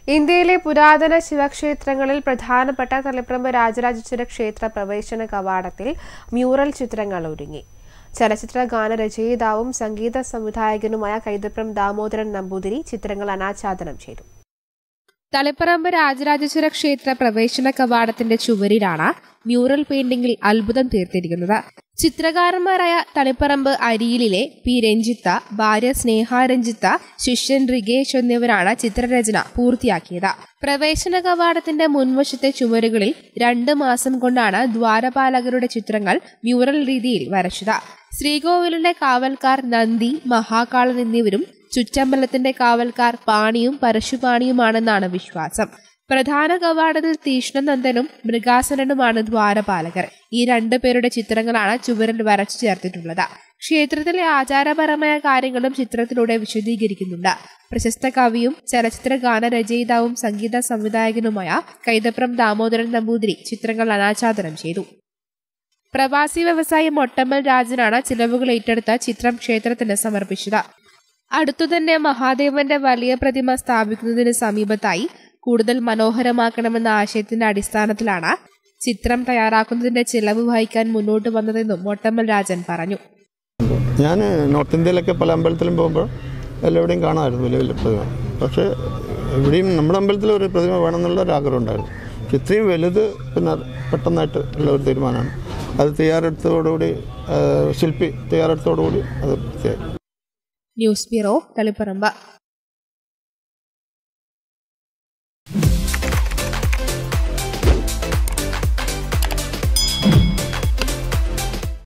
ഇന്ത്യയിലെ പുരാതന ശിവക്ഷേത്രങ്ങളിൽ പ്രധാനപ്പെട്ട തളിപ്പറമ്പ് രാജരാജേശ്വര ക്ഷേത്ര പ്രവേശന കവാടത്തിൽ മ്യൂറൽ ചിത്രങ്ങൾ ഒരുങ്ങി ചലച്ചിത്ര ഗാനരചയിതാവും സംഗീത സംവിധായകനുമായ കൈതപ്രം ദാമോദരൻ നമ്പൂതിരി ചിത്രങ്ങൾ അനാച്ഛാദനം ചെയ്തു തളിപ്പറമ്പ് രാജരാജേശ്വര ക്ഷേത്ര പ്രവേശന കവാടത്തിന്റെ ചുവരിലാണ് മ്യൂറൽ പെയിന്റിംഗിൽ അത്ഭുതം തീർത്തിരിക്കുന്നത് ചിത്രകാരന്മാരായ തളിപ്പറമ്പ് അരിയിലിലെ പി രഞ്ജിത്ത ഭാര്യ സ്നേഹ രഞ്ജിത്ത ശിഷ്യൻ റിഗേഷ് എന്നിവരാണ് ചിത്രരചന പൂർത്തിയാക്കിയത് പ്രവേശന കവാടത്തിന്റെ മുൻവശത്തെ ചുമരുകളിൽ രണ്ട് മാസം കൊണ്ടാണ് ദ്വാരപാലകരുടെ ചിത്രങ്ങൾ മ്യൂറൽ രീതിയിൽ വരച്ചത് ശ്രീകോവിലിന്റെ കാവൽക്കാർ നന്ദി മഹാകാളൻ എന്നിവരും ചുറ്റമ്പലത്തിന്റെ കാവൽക്കാർ പാണിയും പരശുപാണിയുമാണെന്നാണ് വിശ്വാസം പ്രധാന കവാടത്തിൽ തീഷ്ണനന്ദനും മൃഗാസനനുമാണ് ദ്വാരപാലകർ ഈ രണ്ടു പേരുടെ ചിത്രങ്ങളാണ് ചുവരിൽ വരച്ചു ചേർത്തിട്ടുള്ളത് ക്ഷേത്രത്തിലെ ആചാരപരമായ കാര്യങ്ങളും ചിത്രത്തിലൂടെ വിശദീകരിക്കുന്നുണ്ട് പ്രശസ്ത കവിയും ചലച്ചിത്ര ഗാനരചയിതാവും സംഗീത സംവിധായകനുമായ കൈതപ്രം ദാമോദരൻ നമ്പൂതിരി ചിത്രങ്ങൾ അനാച്ഛാദനം ചെയ്തു പ്രവാസി വ്യവസായി മൊട്ടമ്മൽ രാജനാണ് ചിലവുകൾ ഏറ്റെടുത്ത ചിത്രം ക്ഷേത്രത്തിന് സമർപ്പിച്ചത് അടുത്തുതന്നെ മഹാദേവന്റെ വലിയ പ്രതിമ സ്ഥാപിക്കുന്നതിന് സമീപത്തായി കൂടുതൽ മനോഹരമാക്കണമെന്ന ആശയത്തിന്റെ അടിസ്ഥാനത്തിലാണ് ചിത്രം തയ്യാറാക്കുന്നതിന്റെ ചിലവ് വഹിക്കാൻ മുന്നോട്ട് വന്നതെന്നും മൊട്ടമ്മൽ രാജൻ പറഞ്ഞു ഞാൻ നോർത്ത് ഇന്ത്യയിലൊക്കെ പല അമ്പലത്തിലും പോകുമ്പോൾ എല്ലാവിടെയും കാണാമായിരുന്നു വലിയ വലിയ പ്രതിമ പക്ഷേ ഇവിടെയും നമ്മുടെ അമ്പലത്തിൽ ഒരു പ്രതിമ വേണമെന്നുള്ള ഒരു ആഗ്രഹം ഉണ്ടായിരുന്നു പക്ഷെ ഇത്രയും വലുത് പിന്നെ പെട്ടെന്നായിട്ട് ഉള്ള ഒരു തീരുമാനമാണ് അത് തയ്യാറെടുത്തോടുകൂടി ആ, ശില്പി തയ്യാറെടുത്തോടുകൂടി അത് പൂർത്തിയായി ന്യൂസ് ബ്യൂറോ തളിപ്പറമ്പ്